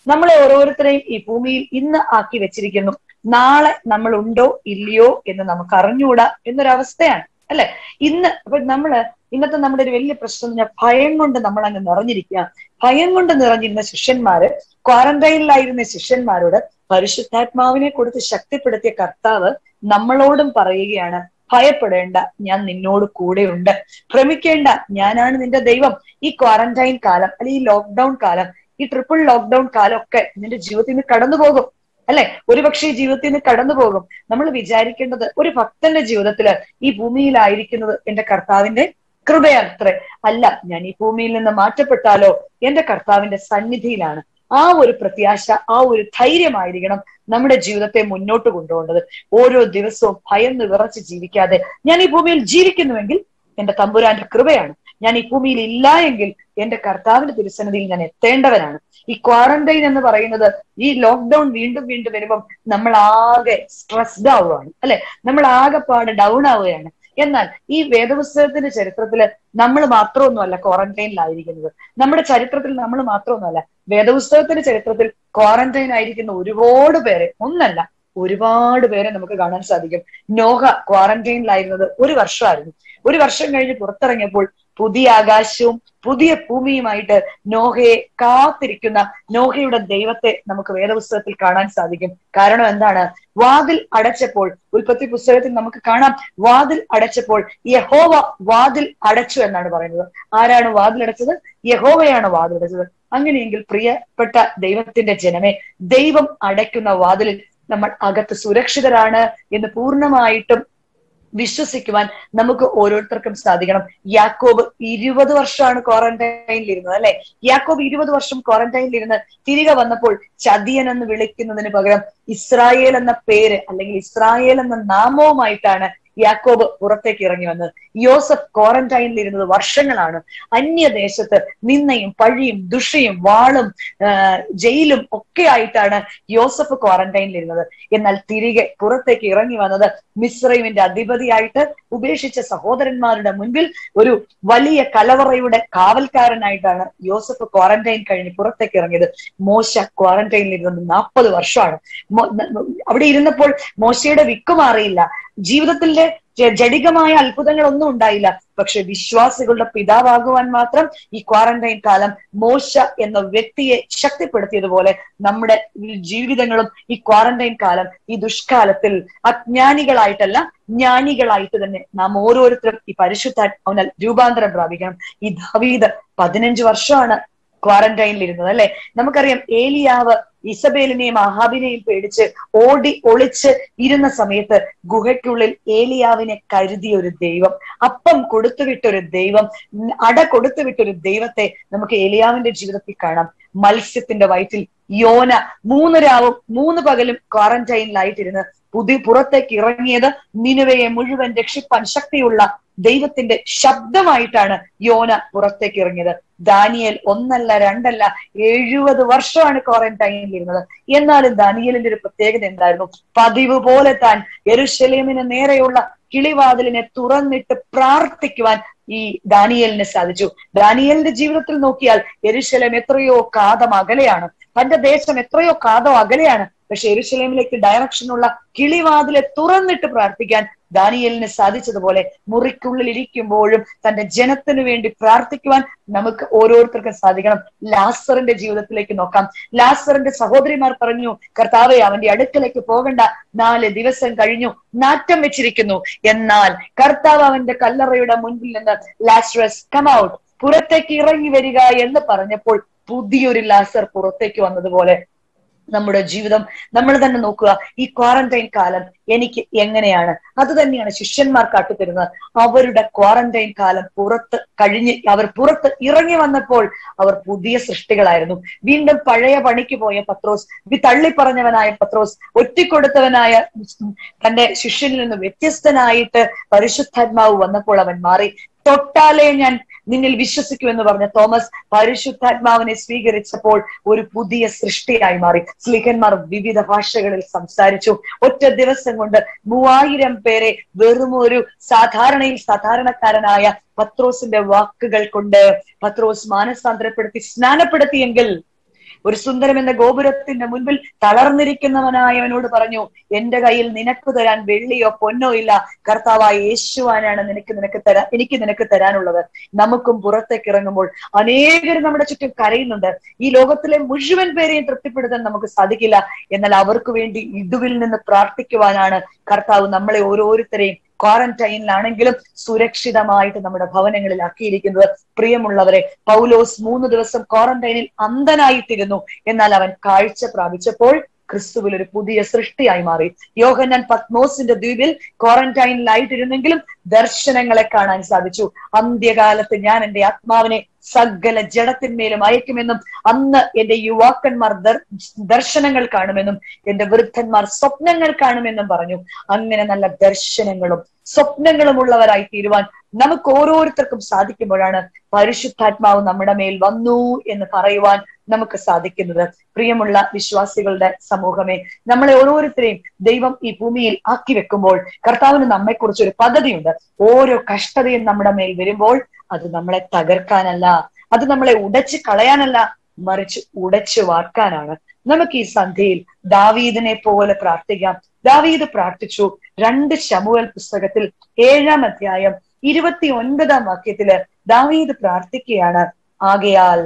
നമ്മളെ ഓരോരുത്തരെയും ഈ ഭൂമിയിൽ ഇന്ന് ആക്കി വെച്ചിരിക്കുന്നു നാളെ നമ്മൾ ഉണ്ടോ ഇല്ലയോ എന്ന് നമുക്ക് അറിഞ്ഞുകൂടാ എന്നൊരവസ്ഥയാണ് അല്ലെ ഇന്ന് അപ്പൊ നമ്മള് ഇന്നത്തെ നമ്മുടെ ഒരു വലിയ പ്രശ്നം എന്ന് പറഞ്ഞാൽ ഭയം കൊണ്ട് നമ്മൾ അങ്ങ് നിറഞ്ഞിരിക്കുക ഭയം കൊണ്ട് നിറഞ്ഞിരുന്ന ശിഷ്യന്മാര് ക്വാറന്റൈനിലായിരുന്ന ശിഷ്യന്മാരോട് പരിശുദ്ധാത്മാവിനെ കൊടുത്ത് ശക്തിപ്പെടുത്തിയ കർത്താവ് നമ്മളോടും പറയുകയാണ് ഭയപ്പെടേണ്ട ഞാൻ നിന്നോട് കൂടെയുണ്ട് ഭ്രമിക്കേണ്ട ഞാനാണ് നിന്റെ ദൈവം ഈ ക്വാറന്റൈൻ കാലം അല്ലെങ്കിൽ ഈ ലോക്ക്ഡൌൺ കാലം ഈ ട്രിപ്പിൾ ലോക്ക്ഡൌൺ കാലം ഒക്കെ നിന്റെ ജീവിതത്തിൽ നിന്ന് കടന്നു പോകും അല്ലെ ഒരുപക്ഷെ ഈ ജീവിതത്തിൽ നിന്ന് കടന്നു പോകും നമ്മൾ വിചാരിക്കേണ്ടത് ഒരു ഭക്തന്റെ ജീവിതത്തില് ഈ ഭൂമിയിലായിരിക്കുന്നത് എന്റെ കർത്താവിന്റെ കൃപയത്രേ അല്ല ഞാൻ ഈ ഭൂമിയിൽ നിന്ന് മാറ്റപ്പെട്ടാലോ എന്റെ കർത്താവിന്റെ സന്നിധിയിലാണ് ആ ഒരു പ്രത്യാശ ആ ഒരു ധൈര്യമായിരിക്കണം നമ്മുടെ ജീവിതത്തെ മുന്നോട്ട് കൊണ്ടുപോകേണ്ടത് ഓരോ ദിവസവും ഭയന്ന് വിറച്ച് ജീവിക്കാതെ ഞാൻ ഈ ഭൂമിയിൽ ജീവിക്കുന്നുവെങ്കിൽ എന്റെ തമ്പുരാന്റെ കൃപയാണ് ഞാൻ ഈ ഭൂമിയിൽ ഇല്ല എങ്കിൽ എന്റെ കർത്താവിന്റെ തിരുസന്നിധിയിൽ ഞാൻ എത്തേണ്ടവനാണ് ഈ ക്വാറന്റൈൻ എന്ന് പറയുന്നത് ഈ ലോക്ക്ഡൌൺ വീണ്ടും വീണ്ടും വരുമ്പം നമ്മൾ ആകെ സ്ട്രെസ്ഡ് ആവുകയാണ് അല്ലെ നമ്മൾ ആകെപ്പാട് ഡൗൺ ആവുകയാണ് എന്നാൽ ഈ വേദപുസ്തകത്തിന്റെ ചരിത്രത്തില് നമ്മൾ മാത്രമൊന്നുമല്ല ക്വാറന്റൈനിലായിരിക്കുന്നത് നമ്മുടെ ചരിത്രത്തിൽ നമ്മൾ മാത്രമൊന്നുമല്ല വേദപുസ്തകത്തിന്റെ ചരിത്രത്തിൽ ക്വാറന്റൈൻ ആയിരിക്കുന്ന ഒരുപാട് പേരെ ഒന്നല്ല ഒരുപാട് പേരെ നമുക്ക് കാണാൻ സാധിക്കും നോഹ ക്വാറന്റൈനിലായിരുന്നത് ഒരു വർഷമായിരുന്നു ഒരു വർഷം കഴിഞ്ഞ് പുറത്തിറങ്ങിയപ്പോൾ പുതിയ ആകാശവും പുതിയ ഭൂമിയുമായിട്ട് നോഹയെ കാത്തിരിക്കുന്ന നോഹയുടെ ദൈവത്തെ നമുക്ക് വേദപുസ്തകത്തിൽ കാണാൻ സാധിക്കും കാരണം എന്താണ് വാതിൽ അടച്ചപ്പോൾ ഉൽപ്പത്തി പുസ്തകത്തിൽ നമുക്ക് കാണാം വാതിൽ അടച്ചപ്പോൾ യഹോവ വാതിൽ അടച്ചു എന്നാണ് പറയുന്നത് ആരാണ് വാതിൽ അടച്ചത് യഹോവയാണ് വാതിൽ അടച്ചത് അങ്ങനെയെങ്കിൽ പ്രിയപ്പെട്ട ദൈവത്തിന്റെ ജനമേ ദൈവം അടയ്ക്കുന്ന വാതിലിൽ നമ്മൾ അകത്ത് സുരക്ഷിതരാണ് എന്ന് പൂർണ്ണമായിട്ടും വിശ്വസിക്കുവാൻ നമുക്ക് ഓരോരുത്തർക്കും സാധിക്കണം യാക്കോബ് ഇരുപത് വർഷമാണ് ക്വാറന്റൈനിൽ ഇരുന്നത് അല്ലെ യാക്കോബ് ഇരുപത് വർഷം ക്വാറന്റൈനിൽ ഇരുന്ന് തിരികെ വന്നപ്പോൾ ചതിയൻ എന്ന് വിളിക്കുന്നതിന് പകരം ഇസ്രായേൽ എന്ന പേര് അല്ലെങ്കിൽ ഇസ്രായേൽ എന്ന നാമവുമായിട്ടാണ് യാക്കോബ് പുറത്തേക്ക് ഇറങ്ങി വന്നത് യോസഫ് ക്വാറന്റൈനിൽ ഇരുന്നത് വർഷങ്ങളാണ് അന്യദേശത്ത് നിന്നയും പഴിയും ദുഷയും വാളും ജയിലും ഒക്കെ ആയിട്ടാണ് യോസഫ് ക്വാറന്റൈനിൽ ഇരുന്നത് എന്നാൽ തിരികെ പുറത്തേക്ക് ഇറങ്ങി വന്നത് മിശ്രൈമിന്റെ അധിപതിയായിട്ട് ഉപേക്ഷിച്ച സഹോദരന്മാരുടെ മുൻപിൽ ഒരു വലിയ കലവറയുടെ കാവൽക്കാരനായിട്ടാണ് യോസഫ് ക്വാറന്റൈൻ കഴിഞ്ഞ് പുറത്തേക്ക് ഇറങ്ങിയത് മോശ ക്വാറന്റൈനിൽ ഇരുന്നത് നാൽപ്പത് വർഷമാണ് അവിടെ ഇരുന്നപ്പോൾ മോശയുടെ വിക്ക് മാറിയില്ല ജീവിതത്തിന്റെ ജടികമായ അത്ഭുതങ്ങളൊന്നും ഉണ്ടായില്ല പക്ഷെ വിശ്വാസികളുടെ പിതാവാകുവാൻ മാത്രം ഈ ക്വാറന്റൈൻ കാലം മോശ എന്ന വ്യക്തിയെ ശക്തിപ്പെടുത്തിയതുപോലെ നമ്മുടെ ജീവിതങ്ങളും ഈ ക്വാറന്റൈൻ കാലം ഈ ദുഷ്കാലത്തിൽ അജ്ഞാനികളായിട്ടല്ല ജ്ഞാനികളായിട്ട് തന്നെ നാം ഓരോരുത്തരും ഈ പരിശുദ്ധാത്മനാൽ രൂപാന്തരം പ്രാപിക്കണം ഈ ദാവീദ് പതിനഞ്ച് വർഷമാണ് ക്വാറന്റൈനിൽ ഇരുന്നത് അല്ലെ നമുക്കറിയാം ഏലിയാവ് ഇസബേലിനെയും അഹാബിനെയും പേടിച്ച് ഓടി ഒളിച്ച് ഇരുന്ന സമയത്ത് ഗുഹയ്ക്കുള്ളിൽ ഏലിയാവിനെ കരുതിയ ഒരു ദൈവം അപ്പം കൊടുത്തുവിട്ട ഒരു ദൈവം അട കൊടുത്തുവിട്ട ഒരു ദൈവത്തെ നമുക്ക് ഏലിയാവിന്റെ ജീവിതത്തിൽ കാണാം മത്സ്യത്തിന്റെ വയറ്റിൽ യോന മൂന്ന് രാവും മൂന്ന് പകലും ക്വാറന്റൈനിലായിട്ടിരുന്ന് പുതിയ പുറത്തേക്ക് ഇറങ്ങിയത് നിനുവയെ മുഴുവൻ രക്ഷിപ്പാൻ ശക്തിയുള്ള ദൈവത്തിന്റെ ശബ്ദമായിട്ടാണ് യോന പുറത്തേക്ക് ഇറങ്ങിയത് ദാനിയൽ ഒന്നല്ല രണ്ടല്ല എഴുപത് വർഷമാണ് ക്വാറന്റൈനിൽ ഇരുന്നത് എന്നാലും ദാനിയലിന്റെ ഒരു പ്രത്യേകത എന്തായിരുന്നു പതിവ് പോലെ താൻ യെരുഷലേമിന് നേരെയുള്ള കിളിവാതിലിനെ തുറന്നിട്ട് പ്രാർത്ഥിക്കുവാൻ ഈ ദാനിയലിന് സാധിച്ചു ദാനിയലിന്റെ ജീവിതത്തിൽ നോക്കിയാൽ യെരുശലേം എത്രയോ കാതം അകലെയാണ് തന്റെ ദേശം എത്രയോ കാതം അകലെയാണ് പക്ഷെ എരുശലേമിലേക്ക് ഡയറക്ഷനുള്ള കിളിവാതിലെ തുറന്നിട്ട് പ്രാർത്ഥിക്കാൻ ദാനിയലിന് സാധിച്ചതുപോലെ മുറിക്കുള്ളിൽ ഇരിക്കുമ്പോഴും തന്റെ ജനത്തിനു വേണ്ടി പ്രാർത്ഥിക്കുവാൻ നമുക്ക് ഓരോരുത്തർക്കും സാധിക്കണം ലാസറിന്റെ ജീവിതത്തിലേക്ക് നോക്കാം ലാസറിന്റെ സഹോദരിമാർ പറഞ്ഞു കർത്താവെ അവന്റെ അടുക്കലേക്ക് പോകണ്ട നാല് ദിവസം കഴിഞ്ഞു നാറ്റം വെച്ചിരിക്കുന്നു എന്നാൽ കർത്താവ് അവന്റെ കല്ലറയുടെ മുൻപിൽ നിന്ന് ലാസ്റസ് കം ഔട്ട് പുറത്തേക്ക് ഇറങ്ങി വരിക എന്ന് പറഞ്ഞപ്പോൾ പുതിയൊരു ലാസർ പുറത്തേക്ക് വന്നതുപോലെ നമ്മുടെ ജീവിതം നമ്മൾ തന്നെ നോക്കുക ഈ ക്വാറന്റൈൻ കാലം എനിക്ക് എങ്ങനെയാണ് അത് തന്നെയാണ് ശിഷ്യന്മാർ കാട്ടിത്തരുന്നത് അവരുടെ ക്വാറന്റൈൻ കാലം പുറത്ത് കഴിഞ്ഞ് അവർ പുറത്ത് ഇറങ്ങി വന്നപ്പോൾ അവർ പുതിയ സൃഷ്ടികളായിരുന്നു വീണ്ടും പഴയ പണിക്ക് പോയ പത്രോസ് തള്ളിപ്പറഞ്ഞവനായ പത്രോസ് ഒറ്റിക്കൊടുത്തവനായ തന്റെ ശിഷ്യനിൽ നിന്ന് വ്യത്യസ്തനായിട്ട് പരിശുദ്ധാത്മാവ് വന്നപ്പോൾ അവൻ മാറി തൊട്ടാലേ ഞാൻ നിന്നിൽ വിശ്വസിക്കുമെന്ന് പറഞ്ഞ തോമസ് പരിശുദ്ധാത്മാവിനെ സ്വീകരിച്ചപ്പോൾ ഒരു പുതിയ സൃഷ്ടിയായി മാറി സ്ലിഹന്മാർ വിവിധ ഭാഷകളിൽ സംസാരിച്ചു ഒറ്റ ദിവസം കൊണ്ട് മൂവായിരം പേരെ വെറും ഒരു സാധാരണയിൽ സാധാരണക്കാരനായ പത്രോസിന്റെ വാക്കുകൾ കൊണ്ട് പത്രോസ് മാനസാന്തരപ്പെടുത്തി സ്നാനപ്പെടുത്തിയെങ്കിൽ ഒരു സുന്ദരം എന്ന ഗോപുരത്തിന്റെ മുൻപിൽ തളർന്നിരിക്കുന്നവനായവനോട് പറഞ്ഞു എന്റെ കയ്യിൽ നിനക്ക് തരാൻ വെള്ളിയോ പൊന്നോ ഇല്ല കർത്താവായ യേശുവാനാണ് നിനക്ക് നിനക്ക് തരാൻ എനിക്ക് നിനക്ക് തരാനുള്ളത് നമുക്കും പുറത്തേക്ക് ഇറങ്ങുമ്പോൾ അനേകരും നമ്മുടെ ചുറ്റും കരയുന്നുണ്ട് ഈ ലോകത്തിലെ മുഴുവൻ പേരെയും തൃപ്തിപ്പെടുത്താൻ നമുക്ക് സാധിക്കില്ല എന്നാൽ അവർക്ക് വേണ്ടി ഇതുവിൽ നിന്ന് പ്രാർത്ഥിക്കുവാനാണ് കർത്താവ് നമ്മളെ ഓരോരുത്തരെയും ക്വാറന്റൈനിലാണെങ്കിലും സുരക്ഷിതമായിട്ട് നമ്മുടെ ഭവനങ്ങളിൽ ആക്കിയിരിക്കുന്നത് പ്രിയമുള്ളവരെ പൗലോസ് മൂന്ന് ദിവസം ക്വാറന്റൈനിൽ അന്ധനായിട്ടിരുന്നു എന്നാൽ അവൻ കാഴ്ച പ്രാപിച്ചപ്പോൾ ക്രിസ്തുവിൽ ഒരു പുതിയ സൃഷ്ടിയായി മാറി യോഹന്നാൻ പത്മോസിന്റെ ദ്വീപിൽ ക്വാറന്റൈനിലായിട്ടിരുന്നെങ്കിലും ദർശനങ്ങളെ കാണാൻ സാധിച്ചു അന്ത്യകാലത്ത് ഞാൻ എന്റെ ആത്മാവിനെ സകല ജഡത്തിന്മേലും അയക്കുമെന്നും അന്ന് എന്റെ യുവാക്കന്മാർ ദർശനങ്ങൾ കാണുമെന്നും എന്റെ വൃദ്ധന്മാർ സ്വപ്നങ്ങൾ കാണുമെന്നും പറഞ്ഞു അങ്ങനെ നല്ല ദർശനങ്ങളും സ്വപ്നങ്ങളും ഉള്ളവരായി തീരുവാൻ നമുക്ക് ഓരോരുത്തർക്കും സാധിക്കുമ്പോഴാണ് പരിശുദ്ധാത്മാവ് നമ്മുടെ മേൽ വന്നു എന്ന് പറയുവാൻ നമുക്ക് സാധിക്കുന്നത് പ്രിയമുള്ള വിശ്വാസികളുടെ സമൂഹമേ നമ്മളെ ഓരോരുത്തരെയും ദൈവം ഈ ഭൂമിയിൽ ആക്കി വെക്കുമ്പോൾ കർത്താവിന് നമ്മെക്കുറിച്ച് ഒരു പദ്ധതിയുണ്ട് ഓരോ കഷ്ടതയും നമ്മുടെ മേൽ വരുമ്പോൾ അത് നമ്മളെ തകർക്കാനല്ല അത് നമ്മളെ ഉടച്ചു കളയാനല്ല മറിച്ച് ഉടച്ചു വാർക്കാനാണ് നമുക്ക് ഈ സന്ധ്യയിൽ ദാവീദിനെ പോലെ പ്രാർത്ഥിക്കാം ദാവീദ് പ്രാർത്ഥിച്ചു രണ്ട് ശമുവൽ പുസ്തകത്തിൽ ഏഴാം അധ്യായം ഇരുപത്തി ഒൻപതാം വാക്യത്തില് ദാവീദ് പ്രാർത്ഥിക്കുകയാണ് ആകയാൽ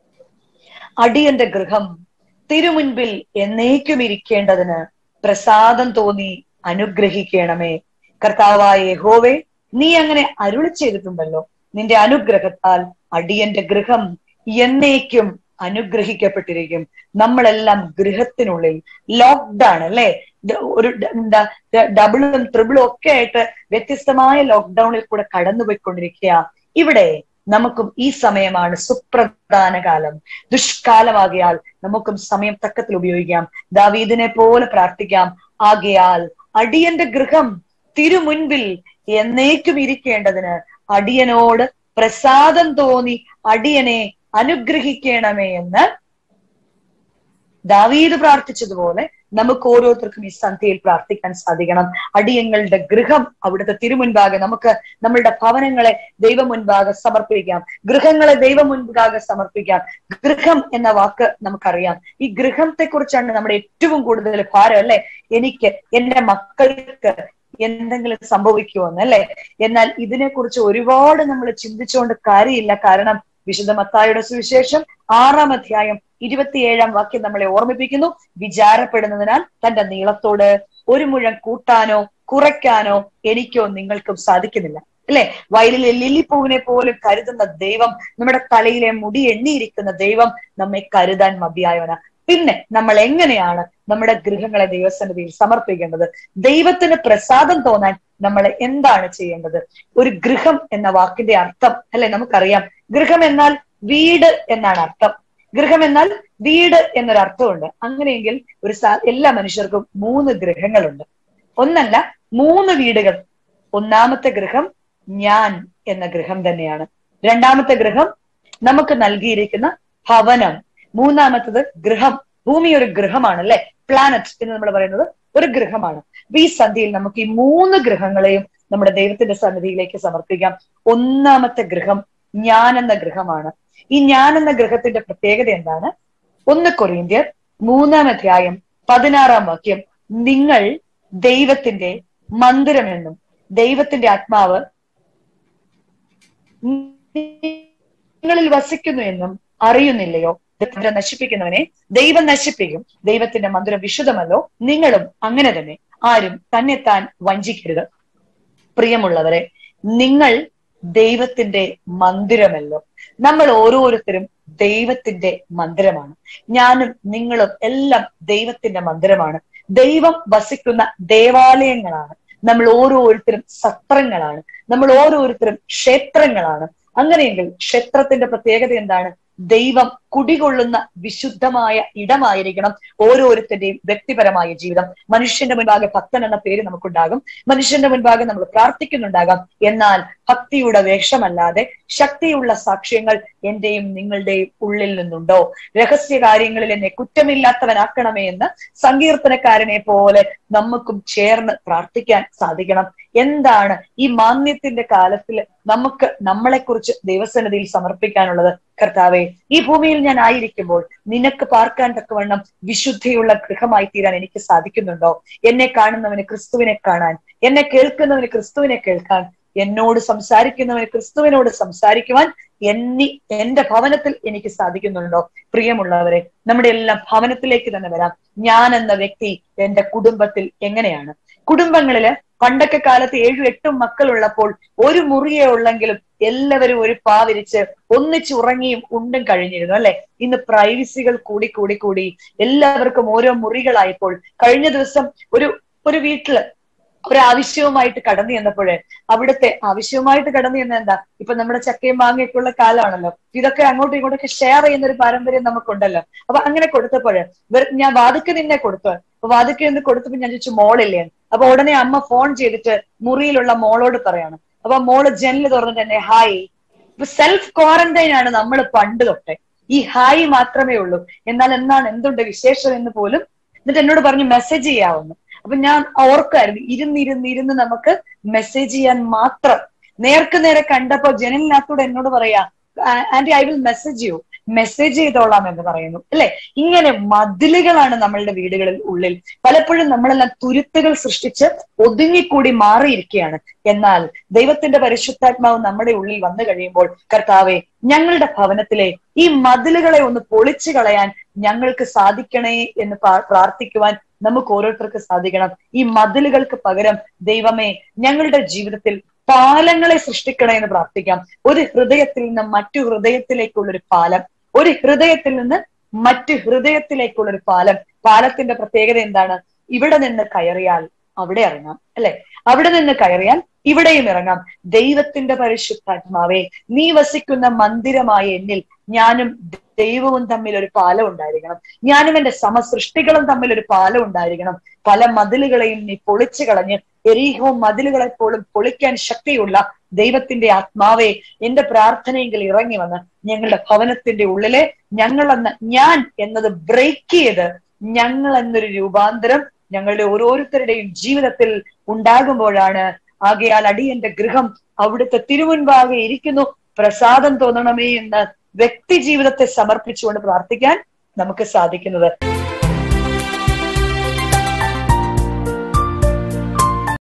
അടിയന്റെ ഗൃഹം തിരുമുൻപിൽ എന്നേക്കും ഇരിക്കേണ്ടതിന് പ്രസാദം തോന്നി അനുഗ്രഹിക്കണമേ കർത്താവായ യഹോവേ നീ അങ്ങനെ അരുളി ചെയ്തിട്ടുണ്ടല്ലോ നിന്റെ അനുഗ്രഹത്താൽ അടിയന്റെ ഗൃഹം എന്നേക്കും അനുഗ്രഹിക്കപ്പെട്ടിരിക്കും നമ്മളെല്ലാം ഗൃഹത്തിനുള്ളിൽ ലോക്ക്ഡ് ആണ് അല്ലെ ഒരു എന്താ ഡബിളും ട്രിബിളും ഒക്കെ ആയിട്ട് വ്യത്യസ്തമായ ലോക്ക്ഡൌണിൽ കൂടെ കടന്നുപോയിക്കൊണ്ടിരിക്കുക ഇവിടെ നമുക്കും ഈ സമയമാണ് സുപ്രധാന കാലം ദുഷ്കാലമാകിയാൽ നമുക്കും സമയം തക്കത്തിൽ ഉപയോഗിക്കാം ദാവീദിനെ പോലെ പ്രാർത്ഥിക്കാം ആകയാൽ അടിയന്റെ ഗൃഹം തിരുമുൻപിൽ എന്നേക്കും ഇരിക്കേണ്ടതിന് അടിയനോട് പ്രസാദം തോന്നി അടിയനെ അനുഗ്രഹിക്കണമേ എന്ന് ദാവീദ് പ്രാർത്ഥിച്ചതുപോലെ നമുക്ക് ഓരോരുത്തർക്കും ഈ സന്ധ്യയിൽ പ്രാർത്ഥിക്കാൻ സാധിക്കണം അടിയങ്ങളുടെ ഗൃഹം അവിടുത്തെ തിരുമുൻപാകെ നമുക്ക് നമ്മളുടെ ഭവനങ്ങളെ ദൈവം മുൻപാകെ സമർപ്പിക്കാം ഗൃഹങ്ങളെ ദൈവം മുൻപാകെ സമർപ്പിക്കാം ഗൃഹം എന്ന വാക്ക് നമുക്കറിയാം ഈ ഗൃഹത്തെ കുറിച്ചാണ് നമ്മുടെ ഏറ്റവും കൂടുതൽ ഭാരം അല്ലെ എനിക്ക് എന്റെ മക്കൾക്ക് എന്തെങ്കിലും സംഭവിക്കുമോ അല്ലെ എന്നാൽ ഇതിനെക്കുറിച്ച് ഒരുപാട് നമ്മൾ ചിന്തിച്ചുകൊണ്ട് കാര്യമില്ല കാരണം വിശുദ്ധ മത്തായുടെ സുവിശേഷം ആറാം അധ്യായം ഇരുപത്തിയേഴാം വാക്യം നമ്മളെ ഓർമ്മിപ്പിക്കുന്നു വിചാരപ്പെടുന്നതിനാൽ തന്റെ നീളത്തോട് ഒരു മുഴം കൂട്ടാനോ കുറയ്ക്കാനോ എനിക്കോ നിങ്ങൾക്കും സാധിക്കുന്നില്ല അല്ലെ വയലിലെ ലില്ലിപ്പൂവിനെ പോലും കരുതുന്ന ദൈവം നമ്മുടെ തലയിലെ മുടി എണ്ണിയിരിക്കുന്ന ദൈവം നമ്മെ കരുതാൻ മതിയായവന പിന്നെ നമ്മൾ എങ്ങനെയാണ് നമ്മുടെ ഗൃഹങ്ങളെ ദൈവസന്നിധിയിൽ സമർപ്പിക്കേണ്ടത് ദൈവത്തിന് പ്രസാദം തോന്നാൻ നമ്മൾ എന്താണ് ചെയ്യേണ്ടത് ഒരു ഗൃഹം എന്ന വാക്കിന്റെ അർത്ഥം അല്ലെ നമുക്കറിയാം ഗൃഹം എന്നാൽ വീട് എന്നാണ് അർത്ഥം ഗൃഹം എന്നാൽ വീട് എന്നൊരു അർത്ഥമുണ്ട് അങ്ങനെയെങ്കിൽ ഒരു എല്ലാ മനുഷ്യർക്കും മൂന്ന് ഗൃഹങ്ങളുണ്ട് ഒന്നല്ല മൂന്ന് വീടുകൾ ഒന്നാമത്തെ ഗൃഹം ഞാൻ എന്ന ഗൃഹം തന്നെയാണ് രണ്ടാമത്തെ ഗൃഹം നമുക്ക് നൽകിയിരിക്കുന്ന ഭവനം മൂന്നാമത്തത് ഗൃഹം ഭൂമി ഒരു ഗൃഹമാണ് അല്ലെ പ്ലാനറ്റ് എന്ന് നമ്മൾ പറയുന്നത് ഒരു ഗൃഹമാണ് അപ്പൊ ഈ സന്ധ്യയിൽ നമുക്ക് ഈ മൂന്ന് ഗൃഹങ്ങളെയും നമ്മുടെ ദൈവത്തിന്റെ സന്നിധിയിലേക്ക് സമർപ്പിക്കാം ഒന്നാമത്തെ ഗൃഹം ഞാൻ എന്ന ഗൃഹമാണ് ഈ ഞാൻ എന്ന ഗൃഹത്തിന്റെ പ്രത്യേകത എന്താണ് ഒന്ന് കൊറിയന്ത്യർ മൂന്നാം അധ്യായം പതിനാറാം വാക്യം നിങ്ങൾ ദൈവത്തിന്റെ മന്ദിരമെന്നും ദൈവത്തിന്റെ ആത്മാവ് നിങ്ങളിൽ വസിക്കുന്നു എന്നും അറിയുന്നില്ലയോ ദൈവം നശിപ്പിക്കുന്നവനെ ദൈവം നശിപ്പിക്കും ദൈവത്തിന്റെ മന്ദിരം വിശുദ്ധമല്ലോ നിങ്ങളും അങ്ങനെ തന്നെ ആരും തന്നെത്താൻ വഞ്ചിക്കരുത് പ്രിയമുള്ളവരെ നിങ്ങൾ ദൈവത്തിന്റെ മന്ദിരമല്ലോ നമ്മൾ ഓരോരുത്തരും ദൈവത്തിന്റെ മന്ദിരമാണ് ഞാനും നിങ്ങളും എല്ലാം ദൈവത്തിന്റെ മന്ദിരമാണ് ദൈവം വസിക്കുന്ന ദേവാലയങ്ങളാണ് നമ്മൾ ഓരോരുത്തരും സത്രങ്ങളാണ് നമ്മൾ ഓരോരുത്തരും ക്ഷേത്രങ്ങളാണ് അങ്ങനെയെങ്കിൽ ക്ഷേത്രത്തിന്റെ പ്രത്യേകത എന്താണ് ദൈവം കുടികൊള്ളുന്ന വിശുദ്ധമായ ഇടമായിരിക്കണം ഓരോരുത്തരുടെയും വ്യക്തിപരമായ ജീവിതം മനുഷ്യന്റെ മുൻപാകെ ഭക്തൻ എന്ന പേര് നമുക്കുണ്ടാകും മനുഷ്യന്റെ മുൻപാകെ നമ്മൾ പ്രാർത്ഥിക്കുന്നുണ്ടാകാം എന്നാൽ ഭക്തിയുടെ വേഷമല്ലാതെ ശക്തിയുള്ള സാക്ഷ്യങ്ങൾ എന്റെയും നിങ്ങളുടെയും ഉള്ളിൽ നിന്നുണ്ടോ രഹസ്യ കാര്യങ്ങളിൽ എന്നെ കുറ്റമില്ലാത്തവനാക്കണമേ എന്ന് സങ്കീർത്തനക്കാരനെ പോലെ നമുക്കും ചേർന്ന് പ്രാർത്ഥിക്കാൻ സാധിക്കണം എന്താണ് ഈ മാന്യത്തിന്റെ കാലത്തിൽ നമുക്ക് നമ്മളെക്കുറിച്ച് ദൈവസന്നിധിയിൽ സമർപ്പിക്കാനുള്ളത് കർത്താവെ ഈ ഭൂമിയിൽ ഞാൻ ആയിരിക്കുമ്പോൾ നിനക്ക് പാർക്കാൻ തക്കവണ്ണം വിശുദ്ധിയുള്ള ഗൃഹമായി തീരാൻ എനിക്ക് സാധിക്കുന്നുണ്ടോ എന്നെ കാണുന്നവന് ക്രിസ്തുവിനെ കാണാൻ എന്നെ കേൾക്കുന്നവന് ക്രിസ്തുവിനെ കേൾക്കാൻ എന്നോട് സംസാരിക്കുന്നവന് ക്രിസ്തുവിനോട് സംസാരിക്കുവാൻ എന്നി എന്റെ ഭവനത്തിൽ എനിക്ക് സാധിക്കുന്നുണ്ടോ പ്രിയമുള്ളവരെ നമ്മുടെ എല്ലാം ഭവനത്തിലേക്ക് തന്നെ വരാം ഞാൻ എന്ന വ്യക്തി എന്റെ കുടുംബത്തിൽ എങ്ങനെയാണ് കുടുംബങ്ങളില് പണ്ടൊക്കെ കാലത്ത് ഏഴും എട്ടും മക്കളുള്ളപ്പോൾ ഒരു മുറിയേ ഉള്ളെങ്കിലും എല്ലാവരും ഒരു പാവിരിച്ച് ഒന്നിച്ച് ഉറങ്ങിയും ഉണ്ടും കഴിഞ്ഞിരുന്നു അല്ലെ ഇന്ന് പ്രൈവസികൾ കൂടി കൂടി കൂടി എല്ലാവർക്കും ഓരോ മുറികളായപ്പോൾ കഴിഞ്ഞ ദിവസം ഒരു ഒരു വീട്ടില് ഒരു ആവശ്യവുമായിട്ട് കടന്നു ചെന്നപ്പോഴേ അവിടുത്തെ ആവശ്യവുമായിട്ട് കടന്നു ചെന്ന എന്താ ഇപ്പൊ നമ്മുടെ ചക്കയും മാങ്ങയൊക്കെ ഉള്ള കാലമാണല്ലോ ഇതൊക്കെ അങ്ങോട്ടും ഇങ്ങോട്ടൊക്കെ ഷെയർ ചെയ്യുന്ന ഒരു പാരമ്പര്യം നമുക്കുണ്ടല്ലോ അപ്പൊ അങ്ങനെ കൊടുത്തപ്പോഴ് ഞാൻ വാതുക്ക് നിന്നെ കൊടുത്തു അപ്പൊ വാതുക്ക് നിന്ന് കൊടുത്തപ്പോ ഞാൻ ചോദിച്ചു മോളില്ലേ അപ്പൊ ഉടനെ അമ്മ ഫോൺ ചെയ്തിട്ട് മുറിയിലുള്ള മോളോട് പറയാണ് അപ്പൊ മോള് ജനല് തുറന്നിട്ട് തന്നെ ഹായ് ഇപ്പൊ സെൽഫ് ക്വാറന്റൈൻ ആണ് നമ്മൾ പണ്ട് തൊട്ടേ ഈ ഹായ് മാത്രമേ ഉള്ളൂ എന്നാൽ എന്താണ് എന്തുണ്ട് വിശേഷം എന്ന് പോലും എന്നിട്ട് എന്നോട് പറഞ്ഞു മെസ്സേജ് ചെയ്യാവുന്നു അപ്പൊ ഞാൻ ഓർക്കായിരുന്നു ഇരുന്നിരുന്ന് ഇരുന്ന് നമുക്ക് മെസ്സേജ് ചെയ്യാൻ മാത്രം നേർക്ക് നേരെ കണ്ടപ്പോ ജനലിനകത്തൂടെ എന്നോട് പറയാ aunty I will message you message ചെയ്തോളാം എന്ന് പറയുന്നു അല്ലെ ഇങ്ങനെ മതിലുകളാണ് നമ്മളുടെ വീടുകളിൽ ഉള്ളിൽ പലപ്പോഴും നമ്മളെല്ലാം തുരുത്തുകൾ സൃഷ്ടിച്ച് ഒതുങ്ങിക്കൂടി മാറിയിരിക്കുകയാണ് എന്നാൽ ദൈവത്തിന്റെ പരിശുദ്ധാത്മാവ് നമ്മുടെ ഉള്ളിൽ വന്നു കഴിയുമ്പോൾ കർത്താവെ ഞങ്ങളുടെ ഭവനത്തിലെ ഈ മതിലുകളെ ഒന്ന് പൊളിച്ചു കളയാൻ ഞങ്ങൾക്ക് സാധിക്കണേ എന്ന് പ്രാർത്ഥിക്കുവാൻ നമുക്ക് ഓരോരുത്തർക്ക് സാധിക്കണം ഈ മതിലുകൾക്ക് പകരം ദൈവമേ ഞങ്ങളുടെ ജീവിതത്തിൽ പാലങ്ങളെ സൃഷ്ടിക്കണേ എന്ന് പ്രാർത്ഥിക്കാം ഒരു ഹൃദയത്തിൽ നിന്ന് മറ്റു ഹൃദയത്തിലേക്കുള്ള ഒരു പാലം ഒരു ഹൃദയത്തിൽ നിന്ന് മറ്റു ഹൃദയത്തിലേക്കുള്ള ഒരു പാലം പാലത്തിന്റെ പ്രത്യേകത എന്താണ് ഇവിടെ നിന്ന് കയറിയാൽ അവിടെ ഇറങ്ങാം അല്ലെ അവിടെ നിന്ന് കയറിയാൽ ഇവിടെയും ഇറങ്ങാം ദൈവത്തിന്റെ പരിശുദ്ധാത്മാവേ നീ വസിക്കുന്ന മന്ദിരമായ എന്നിൽ ഞാനും ദൈവവും തമ്മിൽ ഒരു പാലം ഉണ്ടായിരിക്കണം ഞാനും എന്റെ സമസൃഷ്ടികളും തമ്മിൽ ഒരു പാലം ഉണ്ടായിരിക്കണം പല മതിലുകളെയും നീ പൊളിച്ചു കളഞ്ഞ് എരീഹോ മതിലുകളെ പോലും പൊളിക്കാൻ ശക്തിയുള്ള ദൈവത്തിന്റെ ആത്മാവെ എന്റെ പ്രാർത്ഥനയെങ്കിൽ ഇറങ്ങി വന്ന് ഞങ്ങളുടെ ഭവനത്തിന്റെ ഉള്ളിലെ ഞങ്ങൾ എന്ന ഞാൻ എന്നത് ബ്രേക്ക് ചെയ്ത് ഞങ്ങൾ എന്നൊരു രൂപാന്തരം ഞങ്ങളുടെ ഓരോരുത്തരുടെയും ജീവിതത്തിൽ ഉണ്ടാകുമ്പോഴാണ് ആകയാൽ അടിയന്റെ ഗൃഹം അവിടുത്തെ തിരുമുൻപാകെ ഇരിക്കുന്നു പ്രസാദം തോന്നണമേ എന്ന് വ്യക്തി ജീവിതത്തെ സമർപ്പിച്ചുകൊണ്ട് പ്രാർത്ഥിക്കാൻ നമുക്ക് സാധിക്കുന്നത്